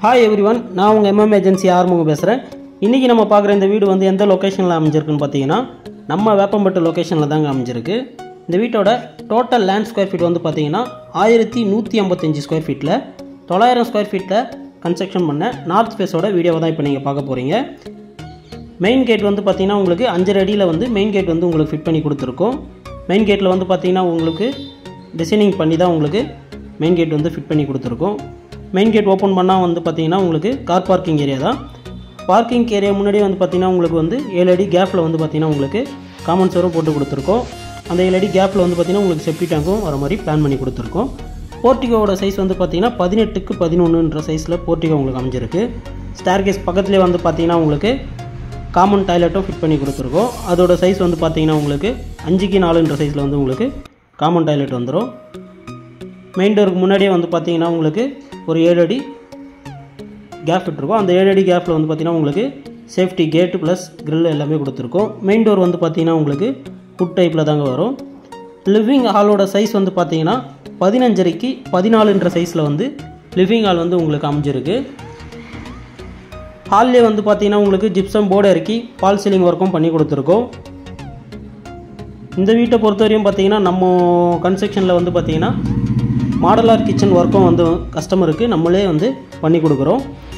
hi every one நான் உங்கள் MM agency Arumugam பேசுகிறேன் இன்றைக்கி நம்ம பார்க்குற இந்த வீடு வந்து எந்த லொக்கேஷனில் அமைஞ்சிருக்குன்னு பார்த்தீங்கன்னா நம்ம வேப்பம்பட்டு லொக்கேஷனில் தாங்க அமைஞ்சிருக்கு இந்த வீட்டோட டோட்டல் லேண்ட் ஸ்கொயர் ஃபீட் வந்து பார்த்தீங்கன்னா ஆயிரத்தி நூற்றி ஐம்பத்தஞ்சு ஸ்கொயர் ஃபீட்டில் தொள்ளாயிரம் ஸ்கொயர் ஃபீட்டில் கன்ஸ்ட்ரக்ஷன் பண்ண நார்த் ஃபேஸோட வீடியோவை தான் இப்போ நீங்கள் பார்க்க போகிறீங்க மெயின் கேட் வந்து பார்த்தீங்கன்னா உங்களுக்கு அஞ்சரை அடியில் வந்து மெயின் கேட் வந்து உங்களுக்கு ஃபிட் பண்ணி கொடுத்துருக்கோம் மெயின் கேட்டில் வந்து பார்த்தீங்கன்னா உங்களுக்கு டிசைனிங் பண்ணி தான் உங்களுக்கு மெயின் கேட் வந்து ஃபிட் பண்ணி கொடுத்துருக்கோம் மெயின் கேட் ஓப்பன் பண்ணால் வந்து பார்த்தீங்கன்னா உங்களுக்கு கார் பார்க்கிங் ஏரியா தான் பார்க்கிங் ஏரியா முன்னாடியே வந்து பார்த்தீங்கன்னா உங்களுக்கு வந்து ஏழு அடி கேப்பில் வந்து பார்த்தீங்கன்னா உங்களுக்கு காமன் சோரும் போட்டு கொடுத்துருக்கோம் அந்த ஏழு அடி கேப்பில் வந்து பார்த்தீங்கன்னா உங்களுக்கு செப்டி டேங்க்கும் வர மாதிரி பிளான் பண்ணி கொடுத்துருக்கோம் போர்ட்டிகோவோட சைஸ் வந்து பார்த்தீங்கன்னா பதினெட்டுக்கு பதினொன்றுன்ற சைஸில் போர்ட்டிகோ உங்களுக்கு அமைஞ்சிருக்கு ஸ்டார்கேஸ் பக்கத்துலேயே வந்து பார்த்தீங்கன்னா உங்களுக்கு காமன் டாய்லெட்டும் ஃபிட் பண்ணி கொடுத்துருக்கோம் அதோட சைஸ் வந்து பார்த்தீங்கன்னா உங்களுக்கு அஞ்சுக்கு நாலுன்ற சைஸில் வந்து உங்களுக்கு காமன் டாய்லெட் வந்துடும் மெயின் டோருக்கு முன்னாடியே வந்து பார்த்தீங்கன்னா உங்களுக்கு ஒரு ஏழு அடி கேப் விட்டுருக்கோம் அந்த ஏழு அடி கேப்பில் வந்து பார்த்தீங்கன்னா உங்களுக்கு சேஃப்டி கேட்டு ப்ளஸ் grill எல்லாமே கொடுத்துருக்கோம் மெயின் டோர் வந்து பார்த்தீங்கன்னா உங்களுக்கு ஃபுட் டைப்பில் தாங்க வரும் லிவிங் ஹாலோட சைஸ் வந்து பார்த்தீங்கன்னா பதினஞ்சரைக்கு பதினாலுன்ற சைஸில் வந்து லிவிங் ஹால் வந்து உங்களுக்கு அமைஞ்சிருக்கு ஹால்லே வந்து பார்த்தீங்கன்னா உங்களுக்கு ஜிப்சம் போர்டு இறக்கி பால் சீலிங் ஒர்க்கும் பண்ணி கொடுத்துருக்கோம் இந்த வீட்டை பொறுத்தவரையும் பார்த்தீங்கன்னா நம்ம கன்ஸ்ட்ரக்ஷனில் வந்து பார்த்தீங்கன்னா மாடலார் கிச்சன் ஒர்க்கும் வந்து கஸ்டமருக்கு நம்மளே வந்து பண்ணி கொடுக்குறோம்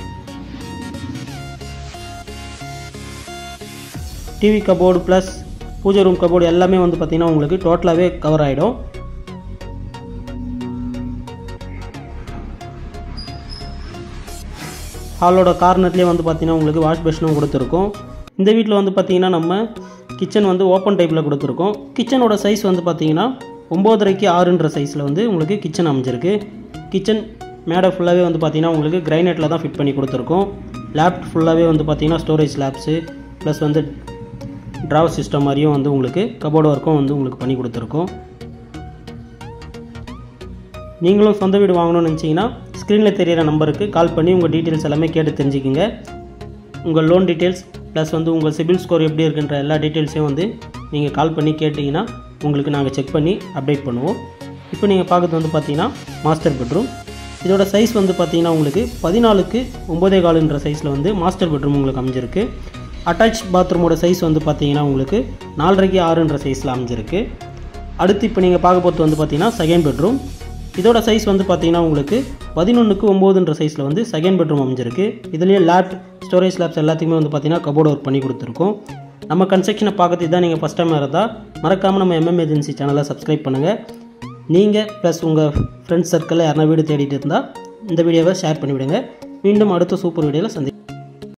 டிவி கபோர்டு ப்ளஸ் பூஜை ரூம் கபோர்டு எல்லாமே வந்து பார்த்திங்கன்னா உங்களுக்கு டோட்டலாகவே கவர் ஆகிடும் ஹாலோட கார்னர்லேயே வந்து பார்த்திங்கன்னா உங்களுக்கு வாஷ் பேஷனும் கொடுத்துருக்கோம் இந்த வீட்டில் வந்து பார்த்திங்கன்னா நம்ம கிச்சன் வந்து ஓப்பன் டைப்பில் கொடுத்துருக்கோம் கிச்சனோட சைஸ் வந்து பார்த்திங்கன்னா ஒம்போதரைக்கு ஆறுன்ற சைஸில் வந்து உங்களுக்கு கிச்சன் அமைஞ்சிருக்கு கிச்சன் மேடை ஃபுல்லாகவே வந்து பார்த்திங்கன்னா உங்களுக்கு கிரைனைட்டில் தான் ஃபிட் பண்ணி கொடுத்துருக்கோம் லேப் ஃபுல்லாகவே வந்து பார்த்திங்கன்னா ஸ்டோரேஜ் லேப்ஸு ப்ளஸ் வந்து ட்ராவ் சிஸ்டம் மாதிரியும் வந்து உங்களுக்கு கபோர்டு ஒர்க்கும் வந்து உங்களுக்கு பண்ணி கொடுத்துருக்கோம் நீங்களும் சொந்த வீடு வாங்கணும்னு நினச்சிங்கன்னா ஸ்க்ரீனில் தெரியிற நம்பருக்கு கால் பண்ணி உங்கள் டீட்டெயில்ஸ் எல்லாமே கேட்டு தெரிஞ்சுக்கிங்க உங்கள் லோன் டீட்டெயில்ஸ் ப்ளஸ் வந்து உங்கள் சிபில் ஸ்கோர் எப்படி இருக்குன்ற எல்லா டீட்டெயில்ஸையும் வந்து நீங்கள் கால் பண்ணி கேட்டிங்கன்னா உங்களுக்கு நாங்கள் செக் பண்ணி அப்டேட் பண்ணுவோம் இப்போ நீங்கள் பார்க்குறது வந்து பார்த்தீங்கன்னா மாஸ்டர் பெட்ரூம் இதோட சைஸ் வந்து பார்த்தீங்கன்னா உங்களுக்கு பதினாலுக்கு ஒம்போதே காலுன்ற சைஸில் வந்து மாஸ்டர் பெட்ரூம் உங்களுக்கு அமைஞ்சிருக்கு அட்டாச் பாத்ரூமோட சைஸ் வந்து பார்த்தீங்கன்னா உங்களுக்கு நாலரைக்கு ஆறுன்ற சைஸில் அமைஞ்சிருக்கு அடுத்து இப்போ நீங்கள் பார்க்க போகிறது வந்து பார்த்தீங்கன்னா செகண்ட் பெட்ரூம் இதோட சைஸ் வந்து பார்த்தீங்கன்னா உங்களுக்கு பதினொன்றுக்கு ஒம்போதுன்ற சைஸில் வந்து செகண்ட் பெட்ரூம் அமைஞ்சிருக்கு இதுலேயே லேப் ஸ்டோரேஜ் லேப்ஸ் எல்லாத்தையுமே வந்து பார்த்தீங்கன்னா கபோர்டு ஒர்க் பண்ணி கொடுத்துருக்கோம் நம்ம கன்ஸ்ட்ரக்ஷனை பார்க்கறதுக்கு தான் நீங்கள் ஃபஸ்ட் டைம் இருந்தால் மறக்காமல் நம்ம எம்எம் ஏஜென்சி சேனலை சப்ஸ்கிரைப் பண்ணுங்கள் நீங்கள் ப்ளஸ் உங்கள் ஃப்ரெண்ட்ஸ் சர்க்கிளில் யாருனா வீடு தேடிட்டு இருந்தால் இந்த வீடியோவை ஷேர் பண்ணிவிடுங்க மீண்டும் அடுத்த சூப்பர் வீடியோவில் சந்தி